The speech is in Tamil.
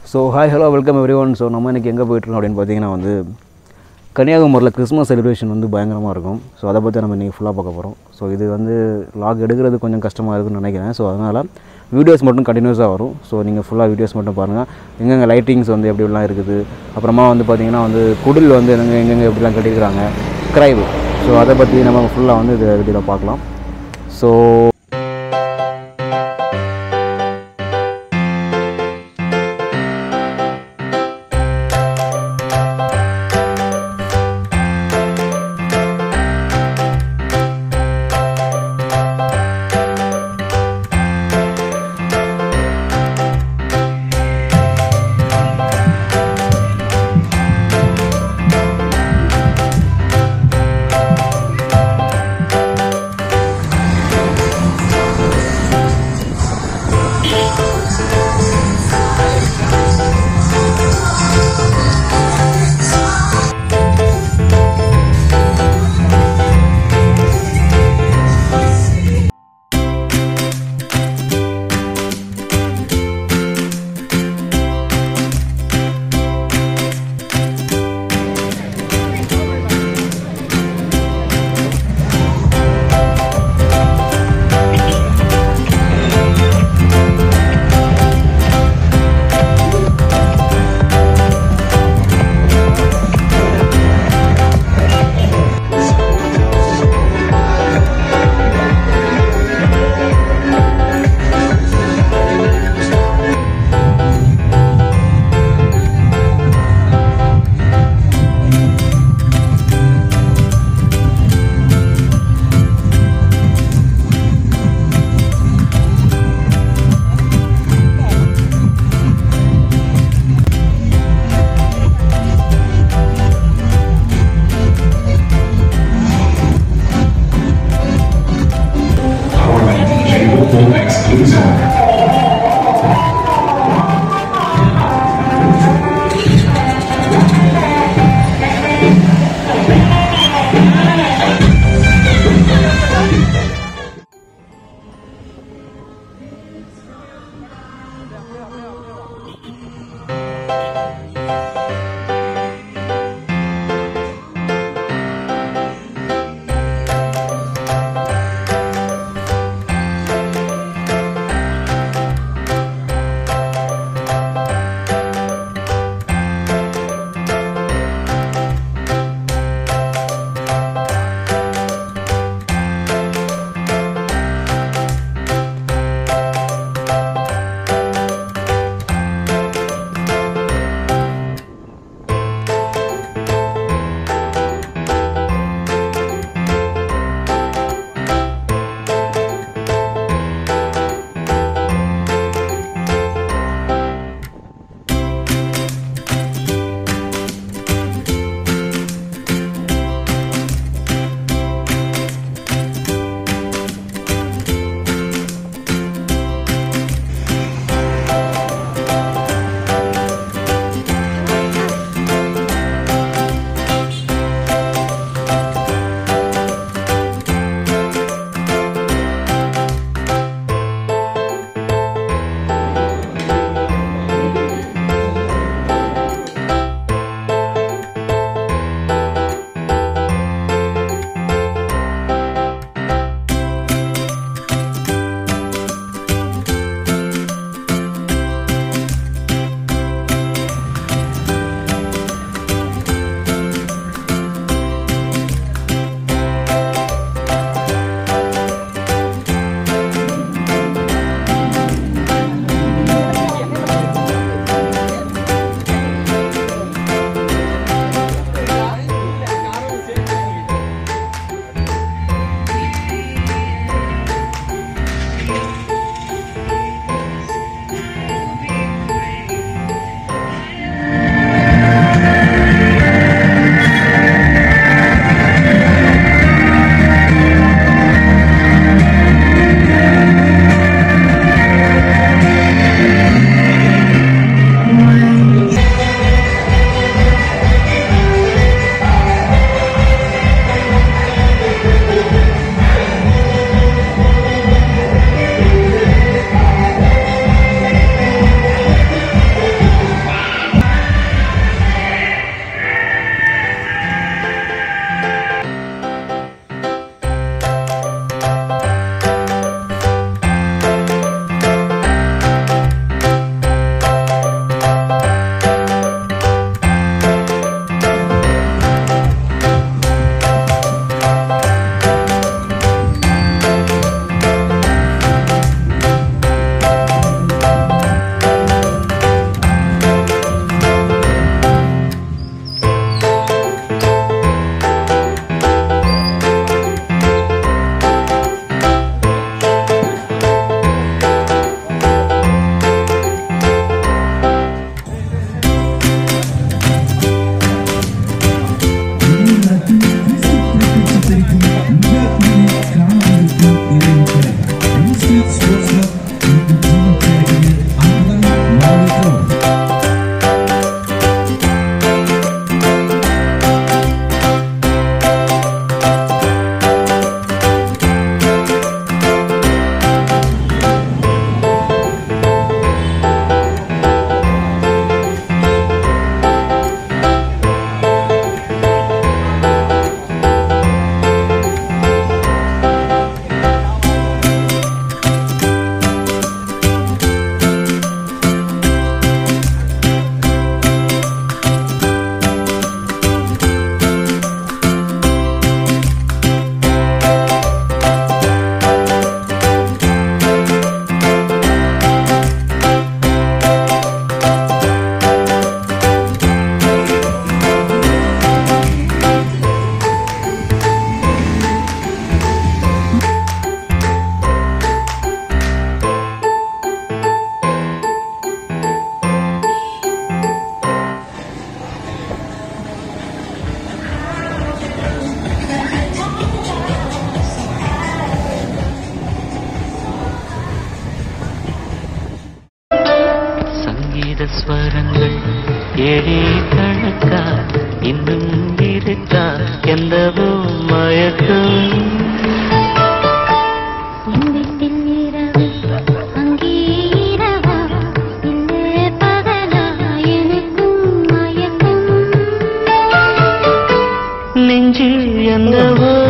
So hi hello welcome everyone so நம்ம இன்றைக்கி எங்கே போயிட்டுருக்கோம் அப்படின்னு பார்த்தீங்கன்னா வந்து கன்னியாகுமரியில் கிறிஸ்மஸ் செலிப்ரேஷன் வந்து பயங்கரமாக இருக்கும் ஸோ அதை பற்றி நம்ம இன்றைக்கி ஃபுல்லாக பார்க்க போகிறோம் ஸோ இது வந்து லாக் எடுக்கிறது கொஞ்சம் கஷ்டமாக இருக்குன்னு நினைக்கிறேன் ஸோ அதனால் வீடியோஸ் மட்டும் கண்டினியூஸாக வரும் ஸோ நீங்கள் ஃபுல்லாக வீடியோஸ் மட்டும் பாருங்கள் எங்கெங்கே லைட்டிங்ஸ் வந்து எப்படி எப்படிலாம் இருக்குது அப்புறமா வந்து பார்த்திங்கன்னா வந்து குடில் வந்து எங்கே எங்கெங்கே எப்படிலாம் கட்டியிருக்கிறாங்க கிரைவ் ஸோ அதை பற்றி நம்ம ஃபுல்லாக வந்து இது வீடியோவில் பார்க்கலாம் so Power by DJ Local Exclusive. ஸ்வரங்கள் ஏழே கணக்கா இன்னும் இருக்கா எந்தவோ மயக்கம் எங்கிட்டில் இரவு அங்கே இரவா இல்லை பகலா எனக்கும் மயக்கம் நெஞ்சில் என்னவோ